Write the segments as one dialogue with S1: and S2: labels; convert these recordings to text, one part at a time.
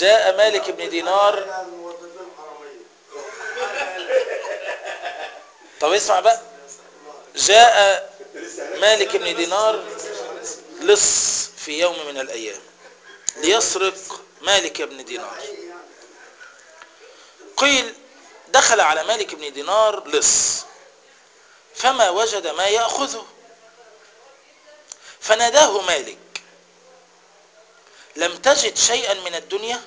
S1: جاء مالك بن دينار
S2: الموظفين حرامية
S1: طب اسمع بقى جاء مالك بن دينار لص في يوم من الأيام ليسرق مالك بن دينار قيل دخل على مالك بن دينار لص فما وجد ما يأخذه فناداه مالك لم تجد شيئا من الدنيا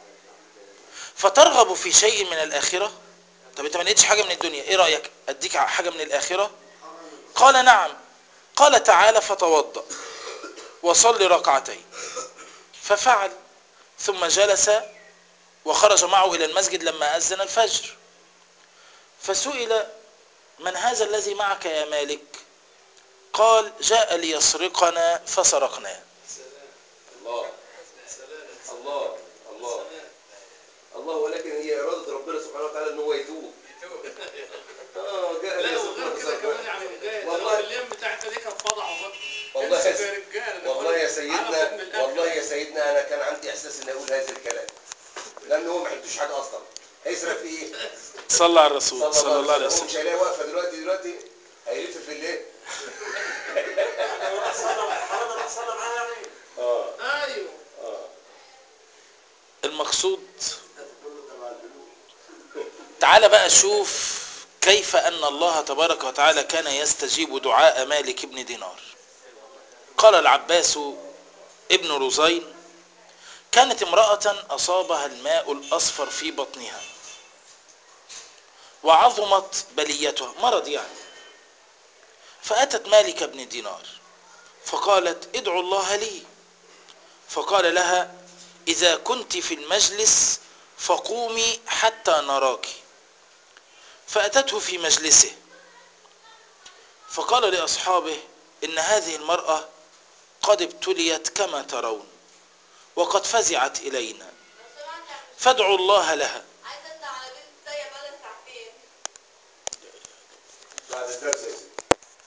S1: فترغب في شيء من الآخرة طب انت ما لقيتش حاجة من الدنيا ايه رأيك اديك حاجة من الآخرة قال نعم قال تعالى فتوضأ وصل ركعتين ففعل ثم جلس وخرج معه إلى المسجد لما أذن الفجر فسئل من هذا الذي معك يا مالك قال جاء ليسرقنا فسرقناه
S3: الله الله الله الله ولكن هي إرادة ربنا سبحانه وتعالى إن هو يتوب اه جاء
S4: لا
S3: لي
S4: وغير كده
S3: سبحانه
S4: كمان يعني رجاله
S3: والله.
S4: والله الايام بتاعتنا دي كان فضحوا بقى
S3: والله يا
S4: امسكوا
S3: س-
S4: يا رجاله ده
S3: والله يا
S4: كله
S3: سيدنا
S4: عرف من الأكل.
S3: والله يا سيدنا انا كان عندي احساس اني اقول هذا الكلام لان هو ما حدوش حاجه اصلا هيسرق في ايه
S1: صلى على الرسول صلى الله عليه
S3: هو
S1: وسلم
S3: مش هيلاقي واقفه دلوقتي دلوقتي هيلف في الليل
S2: حرام انا صلى معايا يعني
S3: اه
S4: ايوه
S3: اه
S1: المقصود
S2: كله تبع البنوك
S1: تعال بقى شوف كيف أن الله تبارك وتعالى كان يستجيب دعاء مالك بن دينار قال العباس ابن رزين كانت امرأة أصابها الماء الأصفر في بطنها وعظمت بليتها مرض يعني فأتت مالك بن دينار فقالت ادعوا الله لي فقال لها إذا كنت في المجلس فقومي حتى نراك فأتته في مجلسه فقال لأصحابه إن هذه المرأة قد ابتليت كما ترون وقد فزعت إلينا
S5: لو سمحت يا أخي،
S1: فادعوا الله لها
S5: عايزه اطلع على بيت السيا بقى ساعتين
S3: بعد الدرس يا سيدي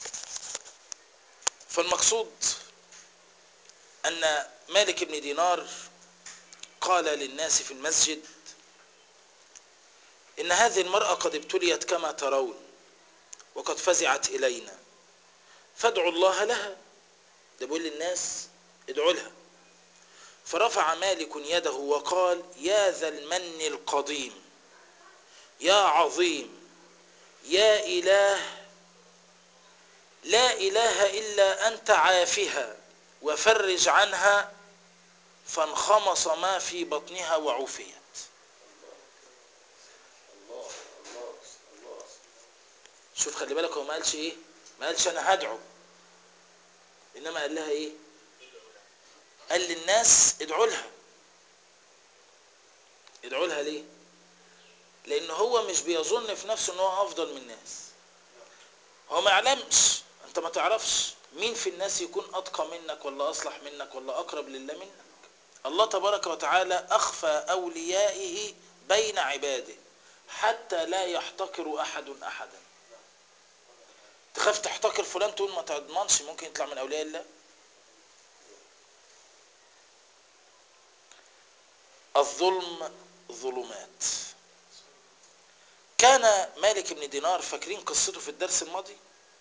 S1: فالمقصود أن مالك بن دينار قال للناس في المسجد إن هذه المرأة قد ابتليت كما ترون وقد فزعت إلينا فادعوا الله لها ده بيقول للناس ادعوا لها فرفع مالك يده وقال يا ذا المن القديم يا عظيم يا إله لا إله إلا أنت عافها وفرج عنها فانخمص ما في بطنها وعفيت
S3: الله الله الله
S1: شوف خلي بالك هو ما قالش ايه ما قالش انا هدعو انما قال لها ايه قال للناس ادعوا لها ادعوا لها ليه لان هو مش بيظن في نفسه ان هو افضل من الناس هو ما يعلمش انت ما تعرفش مين في الناس يكون اتقى منك ولا اصلح منك ولا اقرب لله منك الله تبارك وتعالى اخفى اوليائه بين عباده حتى لا يحتقر احد احدا تخاف تحتقر فلان تقول ما تضمنش ممكن يطلع من اولياء الله الظلم ظلمات كان مالك بن دينار فاكرين قصته في الدرس الماضي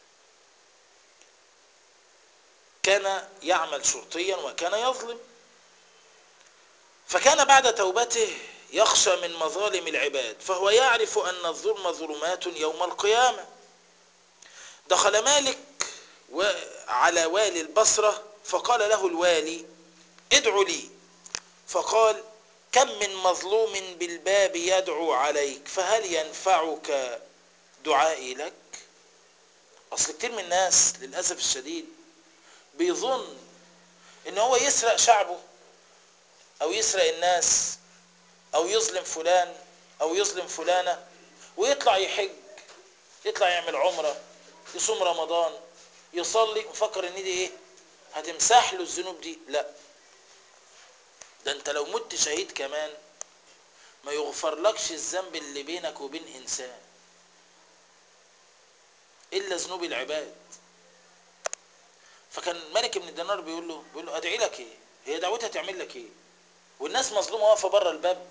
S1: كان يعمل شرطيا وكان يظلم فكان بعد توبته يخشى من مظالم العباد فهو يعرف أن الظلم ظلمات يوم القيامة دخل مالك و- على والي البصرة فقال له الوالي ادعو لي فقال كم من مظلوم بالباب يدعو عليك فهل ينفعك دعائي لك اصل كتير من الناس للاسف الشديد بيظن ان هو يسرق شعبه او يسرق الناس او يظلم فلان او يظلم فلانة ويطلع يحج يطلع يعمل عمرة يصوم رمضان يصلي وفكر ان دي ايه هتمسح له الذنوب دي لا ده انت لو مت شهيد كمان ما يغفر لكش الذنب اللي بينك وبين انسان الا ذنوب العباد فكان ملك بن الدينار بيقول له بيقول له ادعي لك ايه هي دعوتها تعمل لك ايه والناس مظلومة واقفة بره الباب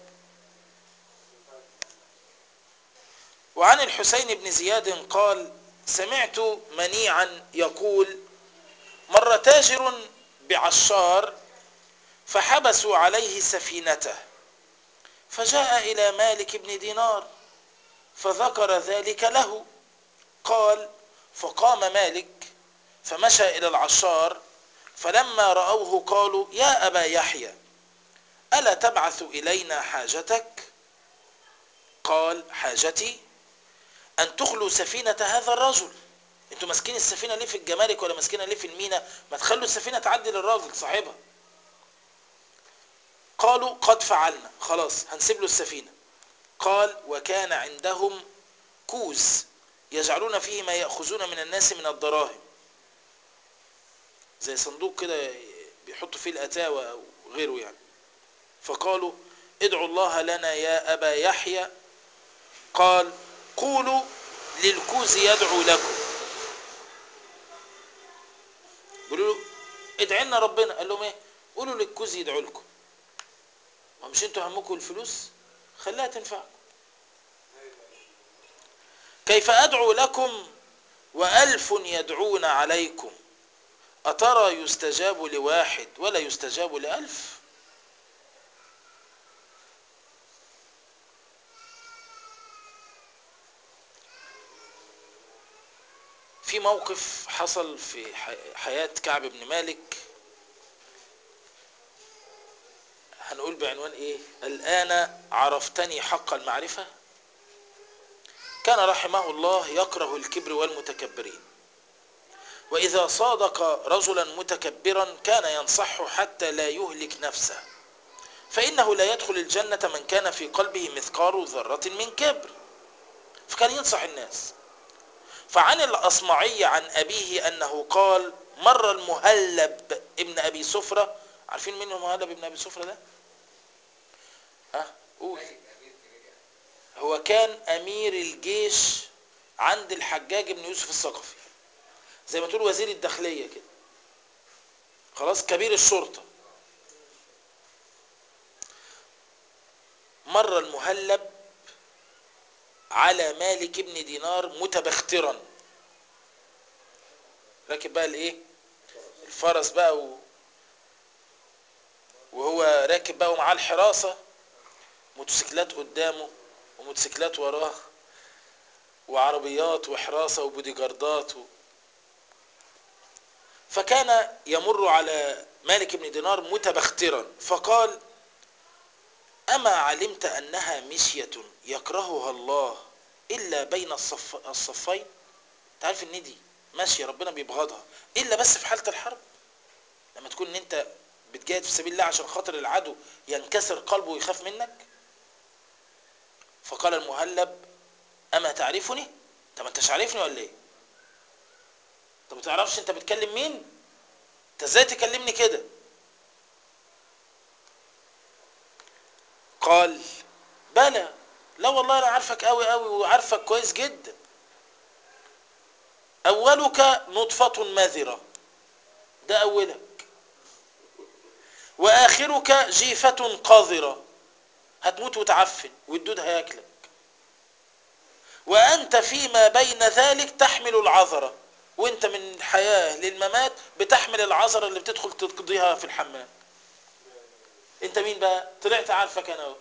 S1: وعن الحسين بن زياد قال سمعت منيعا يقول مر تاجر بعشار فحبسوا عليه سفينته فجاء إلى مالك بن دينار فذكر ذلك له قال فقام مالك فمشى إلى العشار فلما رأوه قالوا يا أبا يحيى ألا تبعث إلينا حاجتك قال حاجتي أن تخلوا سفينة هذا الرجل انتوا ماسكين السفينة ليه في الجمارك ولا ماسكينها ليه في المينا ما تخلوا السفينة تعدي للراجل صاحبها قالوا قد فعلنا خلاص هنسيب له السفينة قال وكان عندهم كوز يجعلون فيه ما يأخذون من الناس من الدراهم زي صندوق كده بيحطوا فيه الأتاوة أو غيره يعني فقالوا ادعوا الله لنا يا أبا يحيى قال قولوا للكوز يدعو لكم قولوا له ادعي لنا ربنا قال لهم ايه قولوا للكوز يدعو لكم ما مش انتوا همكم الفلوس خليها تنفعكم كيف ادعو لكم والف يدعون عليكم اترى يستجاب لواحد ولا يستجاب لالف في موقف حصل في حياة كعب بن مالك هنقول بعنوان ايه الآن عرفتني حق المعرفة كان رحمه الله يكره الكبر والمتكبرين وإذا صادق رجلا متكبرا كان ينصحه حتى لا يهلك نفسه فإنه لا يدخل الجنة من كان في قلبه مثقال ذرة من كبر فكان ينصح الناس فعن الأصمعي عن أبيه أنه قال مر المهلب ابن أبي سفرة عارفين مين المهلب ابن أبي سفرة ده؟ ها قول هو كان أمير الجيش عند الحجاج بن يوسف الثقفي زي ما تقول وزير الداخلية كده خلاص كبير الشرطة مر المهلب على مالك بن دينار متبخترا راكب بقى الايه الفرس بقى و... وهو راكب بقى ومعاه الحراسة موتوسيكلات قدامه وموتوسيكلات وراه وعربيات وحراسة وبودي جاردات و... فكان يمر على مالك بن دينار متبخترا فقال أما علمت أنها مشية يكرهها الله إلا بين الصف... الصفين تعرف ان دي ماشية ربنا بيبغضها إلا بس في حالة الحرب لما تكون ان انت بتجاهد في سبيل الله عشان خاطر العدو ينكسر قلبه ويخاف منك فقال المهلب أما تعرفني طب انت مش عارفني ولا ايه طب ما تعرفش انت بتكلم مين انت ازاي تكلمني كده قال بلى لا والله انا عارفك قوي قوي وعارفك كويس جدا اولك نطفة مذرة ده اولك واخرك جيفة قاذرة هتموت وتعفن والدود هياكلك وانت فيما بين ذلك تحمل العذرة وانت من الحياة للممات بتحمل العذرة اللي بتدخل تقضيها في الحمام انت مين بقى طلعت عارفك انا اهو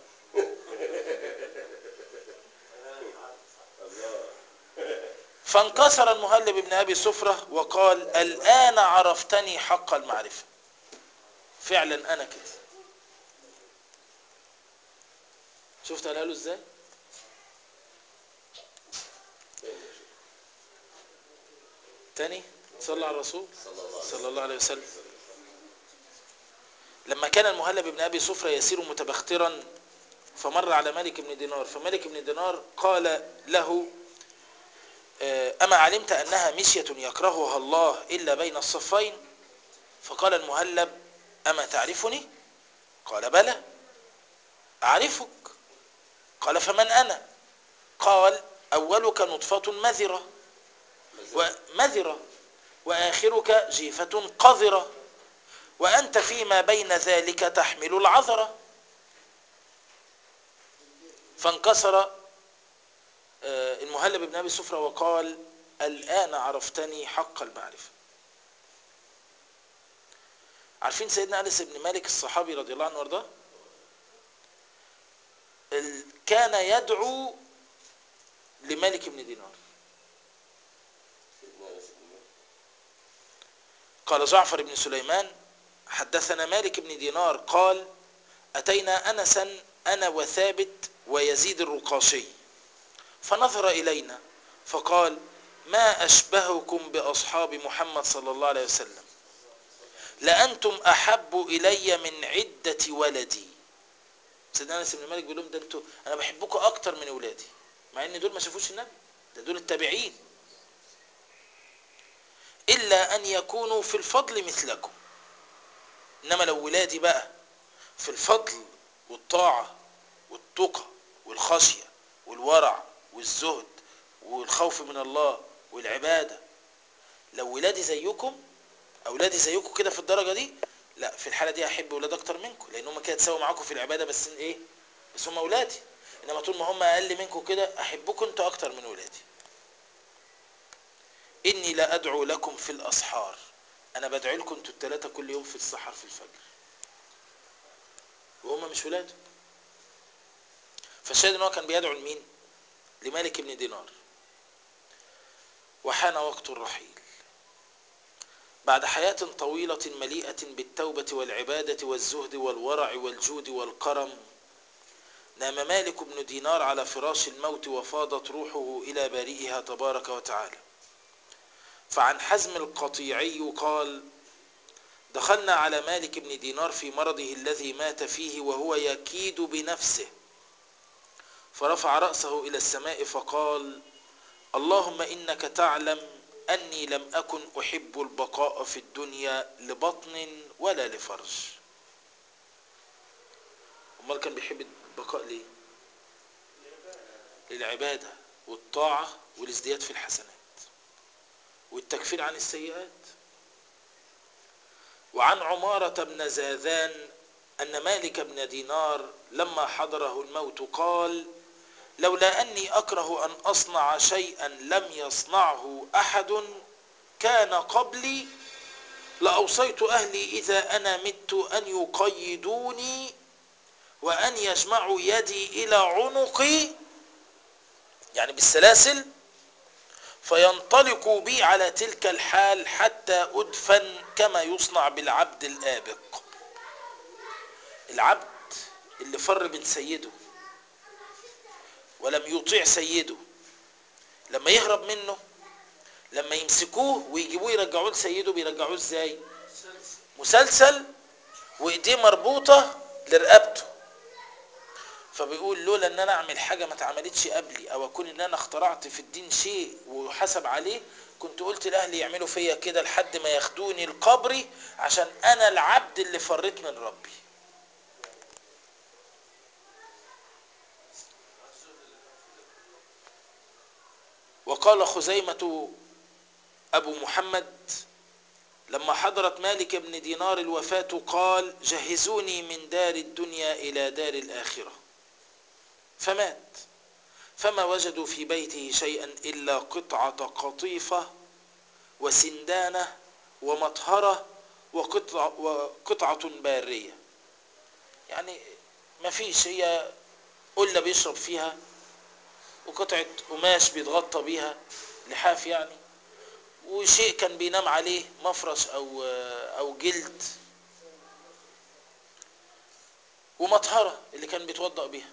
S1: فانكسر المهلب بن ابي سفرة وقال الان عرفتني حق المعرفة فعلا انا كده شفت قالها له ازاي تاني صلى على الرسول صلى الله عليه وسلم لما كان المهلب بن ابي سفرة يسير متبخترا فمر على مالك بن دينار فمالك بن دينار قال له أما علمت أنها مشية يكرهها الله إلا بين الصفين فقال المهلب أما تعرفني قال بلى أعرفك قال فمن أنا قال أولك نطفة مذرة ومذرة وآخرك جيفة قذرة وأنت فيما بين ذلك تحمل العذرة فانكسر آه، المهلب بن ابي سفرة وقال الان عرفتني حق المعرفة عارفين سيدنا انس بن مالك الصحابي رضي الله عنه وارضاه ال- كان يدعو لمالك بن دينار
S3: سيدنا انس بن مالك
S1: قال جعفر بن سليمان حدثنا مالك بن دينار قال أتينا أنسا أنا وثابت ويزيد الرقاشي فنظر إلينا فقال ما أشبهكم بأصحاب محمد صلى الله عليه وسلم لأنتم أحب إلي من عدة ولدي سيدنا أنس بن مالك بيقول لهم ده انتوا أنا بحبكم أكتر من ولادي مع إن دول ما شافوش النبي ده دول التابعين إلا أن يكونوا في الفضل مثلكم إنما لو ولادي بقى في الفضل والطاعة والتقى والخشية والورع والزهد والخوف من الله والعبادة لو ولادي زيكم أولادي زيكم كده في الدرجة دي لا في الحالة دي أحب ولاد أكتر منكم لأن هم كده تساوي معاكم في العبادة بس إيه بس هم أولادي إنما طول ما هم أقل منكم كده أحبكم أنتوا أكتر من ولادي إني لا أدعو لكم في الأسحار أنا بدعو لكم أنتوا التلاتة كل يوم في السحر في الفجر وهم مش ولاده فالشاهد ان هو كان بيدعو لمين لمالك بن دينار وحان وقت الرحيل بعد حياة طويلة مليئة بالتوبة والعبادة والزهد والورع والجود والكرم نام مالك بن دينار على فراش الموت وفاضت روحه إلى بارئها تبارك وتعالى فعن حزم القطيعي قال دخلنا على مالك بن دينار في مرضه الذي مات فيه وهو يكيد بنفسه فرفع رأسه إلى السماء فقال اللهم إنك تعلم أني لم أكن أحب البقاء في الدنيا لبطن ولا لفرج أمال كان بيحب البقاء ليه للعبادة والطاعة والازدياد في الحسنات والتكفير عن السيئات وعن عمارة بن زاذان أن مالك بن دينار لما حضره الموت قال لولا أني أكره أن أصنع شيئا لم يصنعه أحد كان قبلي لأوصيت أهلي إذا أنا مت أن يقيدوني وأن يجمعوا يدي إلى عنقي يعني بالسلاسل فينطلقوا بي على تلك الحال حتى أدفن كما يصنع بالعبد الآبق العبد اللي فر من سيده ولم يطيع سيده لما يهرب منه لما يمسكوه ويجيبوه يرجعوه لسيده بيرجعوه ازاي مسلسل وايديه مربوطة لرقبته فبيقول لولا ان انا اعمل حاجة ما اتعملتش قبلي او اكون ان انا اخترعت في الدين شيء وحسب عليه كنت قلت لاهلي يعملوا فيا كده لحد ما ياخدوني لقبري عشان انا العبد اللي فريت من ربي وقال خزيمة أبو محمد لما حضرت مالك بن دينار الوفاة قال جهزوني من دار الدنيا إلى دار الآخرة فمات فما وجدوا في بيته شيئا إلا قطعة قطيفة وسندانة ومطهرة وقطع وقطعة بارية يعني ما فيش هي قلة بيشرب فيها وقطعة قماش بيتغطى بيها لحاف يعني وشيء كان بينام عليه مفرش او او جلد ومطهرة اللي كان بيتوضأ بيها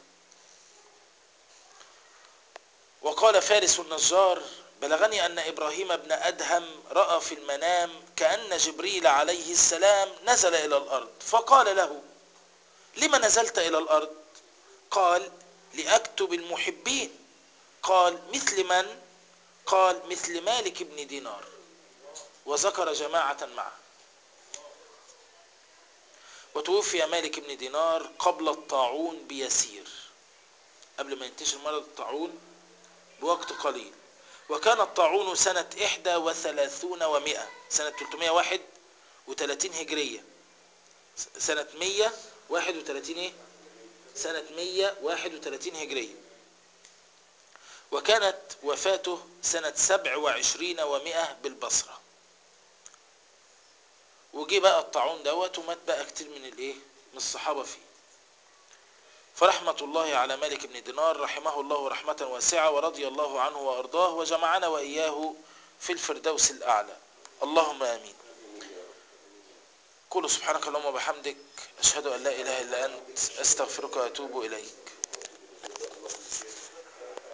S1: وقال فارس النجار بلغني أن إبراهيم بن أدهم رأى في المنام كأن جبريل عليه السلام نزل إلى الأرض فقال له لما نزلت إلى الأرض قال لأكتب المحبين قال مثل من قال مثل مالك بن دينار وذكر جماعة معه وتوفي مالك بن دينار قبل الطاعون بيسير قبل ما ينتشر مرض الطاعون بوقت قليل وكان الطاعون سنة إحدى وثلاثون ومائة سنة 331 هجرية سنة 131 إيه؟ سنة 131 هجرية وكانت وفاته سنة 27 و100 بالبصرة وجي بقى الطاعون دوت ومات بقى كتير من الايه من الصحابة فيه فرحمة الله على مالك بن دينار رحمه الله رحمة واسعة ورضي الله عنه وأرضاه وجمعنا وإياه في الفردوس الأعلى اللهم آمين قولوا سبحانك اللهم وبحمدك أشهد أن لا إله إلا أنت أستغفرك وأتوب إليك